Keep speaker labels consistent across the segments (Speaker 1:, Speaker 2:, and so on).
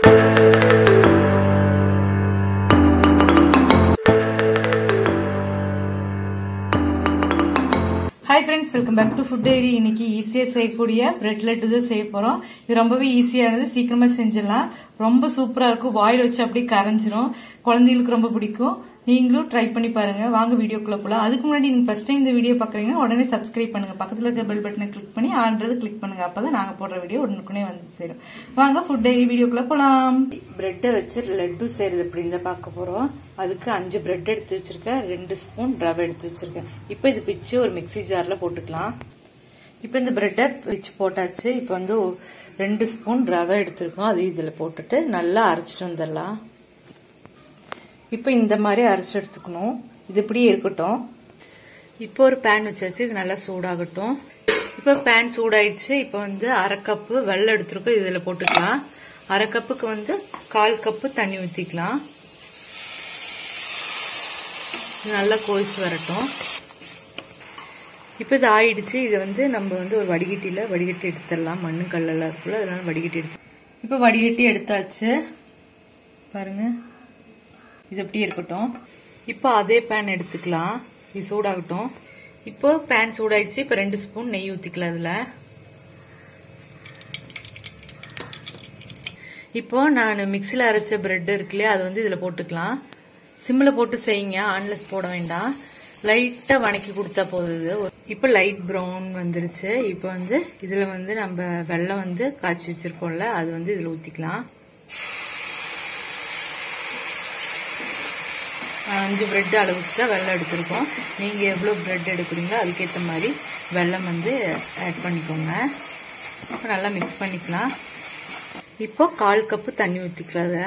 Speaker 1: hi friends welcome back to food diary இன்னைக்கு ஈஸியாக செய்யக்கூடிய பிரெட் லட்டு தான் செய்ய போகிறோம் இது ரொம்பவே ஈஸியானது சீக்கிரமா செஞ்சிடலாம் ரொம்ப சூப்பராக இருக்கும் வாயில் வச்சு அப்படியே கரைஞ்சிரும் குழந்தைகளுக்கு ரொம்ப பிடிக்கும் நீங்களும் ட்ரை பண்ணி பாருங்க வாங்க வீடியோக்குள்ள போகலாம் அதுக்கு முன்னாடி நீங்க ஃபர்ஸ்ட் டைம் இந்த வீடியோ பார்க்குறீங்கன்னா உடனே சப்ஸ்கிரைப் பண்ணுங்க பக்கத்தில் இருக்க பெல் பட்டனை கிளிக் பண்ணி ஆன்றது கிளிக் பண்ணுங்க அப்பதான் நாங்கள் போடுற வீடியோ உடனுக்குனே வந்து சேரும் வாங்க ஃபுட் டைரி வீடியோக்குள்ள போகலாம் பிரெட்டை வச்சு லட்டு செய்யறது அப்படின்னு தான் பார்க்க போறோம் அதுக்கு அஞ்சு பிரெட் எடுத்து வச்சிருக்கேன் ரெண்டு ஸ்பூன் ரவை எடுத்து வச்சிருக்கேன் இப்போ இது பிச்சு ஒரு மிக்சி ஜார்ல போட்டுக்கலாம் இப்போ இந்த பிரெட்டை பிச்சு போட்டாச்சு இப்போ வந்து ரெண்டு ஸ்பூன் ரவை எடுத்திருக்கோம் அது இதில் போட்டுட்டு நல்லா அரைச்சிட்டு வந்துடலாம் இப்போ இந்த மாதிரி அரைச்சி எடுத்துக்கணும் இது இப்படியே இருக்கட்டும் இப்போ ஒரு பேன் வச்சாச்சு இது நல்லா சூடாகட்டும் இப்போ பேன் சூடாயிடுச்சு இப்போ வந்து அரை கப்பு வெள்ளம் எடுத்துருக்கோம் இதில் போட்டுக்கலாம் அரை கப்புக்கு வந்து கால் கப்பு தண்ணி ஊற்றிக்கலாம் நல்லா கொதிச்சு வரட்டும் இப்போ இது ஆயிடுச்சு இது வந்து நம்ம வந்து ஒரு வடிகட்டியில் வடிகட்டி எடுத்துடலாம் மண்ணு கல்லெல்லாம் இருக்குல்ல அதனால வடிகட்டி எடுத்து இப்போ வடிகட்டி எடுத்தாச்சு பாருங்க இது அப்படியே இருக்கட்டும் இப்போ அதே பேன் எடுத்துக்கலாம் இது சூடாகட்டும் இப்போ பேன் சூடாயிடுச்சு இப்போ ரெண்டு ஸ்பூன் நெய் ஊற்றிக்கலாம் அதில் இப்போ நான் மிக்சியில் அரைச்ச பிரெட் இருக்கு இல்லையா அது வந்து இதில் போட்டுக்கலாம் சிம்மில் போட்டு செய்யுங்க ஆன்லெஸ் போட வேண்டாம் லைட்டாக வணக்கி கொடுத்தா போகுது இப்போ லைட் ப்ரௌன் வந்துருச்சு இப்போ வந்து இதில் வந்து நம்ம வெள்ளம் வந்து காய்ச்சி வச்சிருக்கோம்ல அது வந்து இதில் ஊற்றிக்கலாம் அஞ்சு பிரெட் அளவுக்கு தான் வெள்ளம் எடுத்திருக்கோம் நீங்கள் எவ்வளோ பிரெட் எடுக்கிறீங்களோ அதுக்கேற்ற மாதிரி வெள்ளம் வந்து ஆட் பண்ணிக்கோங்க நல்லா மிக்ஸ் பண்ணிக்கலாம் இப்போ கால் கப்பு தண்ணி ஊற்றிக்கலாம் அதை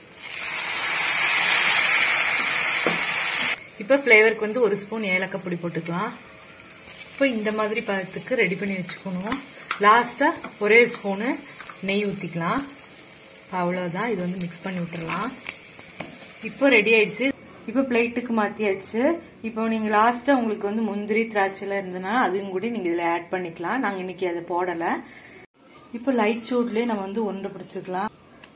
Speaker 1: இப்போ ஃப்ளேவருக்கு வந்து ஒரு ஸ்பூன் ஏலக்காய் பொடி போட்டுக்கலாம் இப்போ இந்த மாதிரி பதத்துக்கு ரெடி பண்ணி வச்சுக்கணும் லாஸ்ட்டாக ஒரே ஸ்பூனு நெய் ஊற்றிக்கலாம் அவ்வளோதான் இது வந்து மிக்ஸ் பண்ணி விட்டுறலாம் இப்போ ரெடி ஆயிடுச்சு இப்போ பிளேட்டுக்கு மாற்றியாச்சு இப்போ நீங்கள் லாஸ்ட்டாக உங்களுக்கு வந்து முந்திரி திராட்சைலாம் இருந்ததுன்னா அதையும் கூட நீங்கள் இதில் ஆட் பண்ணிக்கலாம் நாங்கள் இன்னைக்கு அதை போடலை இப்போ லைட் சூட்லேயே நம்ம வந்து உருண்டை பிடிச்சிக்கலாம்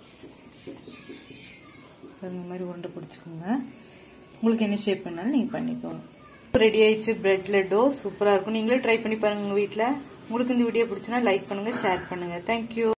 Speaker 1: இந்த மாதிரி உருண்டை பிடிச்சிக்கோங்க உங்களுக்கு என்ன ஷேப் பண்ணாலும் நீங்கள் பண்ணிக்கோங்க ரெடி ஆயிடுச்சு பிரெட் லட்டோ சூப்பராக இருக்கும் நீங்களே ட்ரை பண்ணி பாருங்க உங்கள் வீட்டில் உங்களுக்கு இந்த வீடியோ பிடிச்சுன்னா லைக் பண்ணுங்கள் ஷேர் பண்ணுங்கள் தேங்க்யூ